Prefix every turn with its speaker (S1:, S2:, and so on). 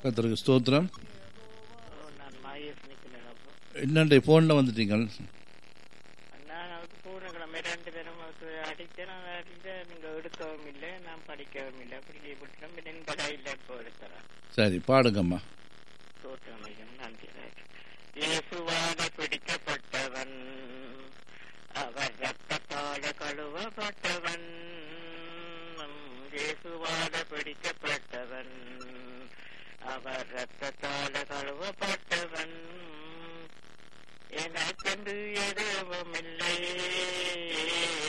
S1: கத்தருக்கு ஸ்தோத்திரம்
S2: ஓ, நான் மகேஷ் நிக்கிறேன் அப்போ
S1: என்னண்டே ஃபோனில் வந்துட்டீங்கள்
S2: நான் அவருக்கு பூனக்கிழமை ரெண்டு பேரும் அவருக்கு அடித்தேன் நான் அடித்தேன் நீங்க எடுக்கவும் இல்லை நான் படிக்கவும் இல்லை அப்படி விட்டுட்டோம் பின்ன இந்த கையில் இப்போ எடுக்கிறேன்
S1: சரி பாடுங்கம்மா
S2: தோற்றமையும் நன்றி இயேசுவால பிடிக்கப்பட்டவன் அவர் ரத்தத்தால கழுவப்பட்டவன் இயேசுவால பிடிக்கப்பட்டவன் அவர் ரத்தத்தால கழுவப்பட்டவன் எனக்கென்று எதுவும் இல்லை